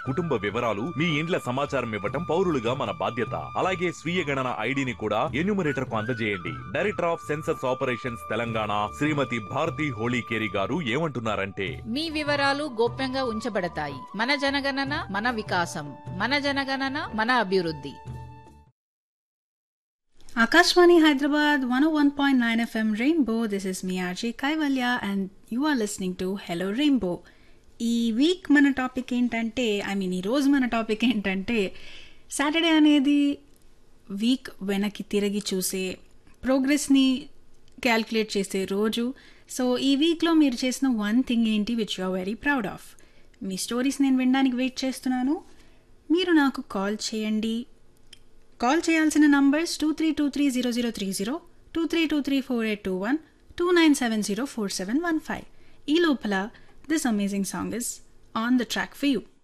కుటుంబ వివరాలు మీ ఇండ్ల సమాచారం ఇవ్వటం పౌరులుగా మన బాధ్యత అలాగే స్వీయ గణన ఐడిని కూడా ఎన్యూమరేటర్ కు అందజేయండి director of census operations Telangana Shrimati Bharati Holikeri garu ఏమంటున్నారంటే మీ వివరాలు గోప్యంగా ఉంచబడతాయి మన జనగణన మన వికాసం మన జనగణన మన అభివృద్ధి Akashwani Hyderabad 101.9 FM Rainbow. This is me RJ Kaivalya and you are listening to Hello Rainbow. ఈ వీక్ మన టాపిక్ ఏంటంటే ఐ మీన్ ఈ రోజు మన టాపిక్ ఏంటంటే సాటర్డే అనేది వీక్ వెనక్కి తిరిగి చూసే ప్రోగ్రెస్ని క్యాల్కులేట్ చేసే రోజు సో ఈ వీక్లో మీరు చేసిన వన్ థింగ్ ఏంటి which you are very proud of మీ స్టోరీస్ నేను వినడానికి వెయిట్ చేస్తున్నాను మీరు నాకు కాల్ చేయండి కాల్ చేయాల్సిన numbers two three two three zero zero three zero two three two three four eight two one two nine seven zero four seven one five ఈ లోపల this amazing song is on the track for you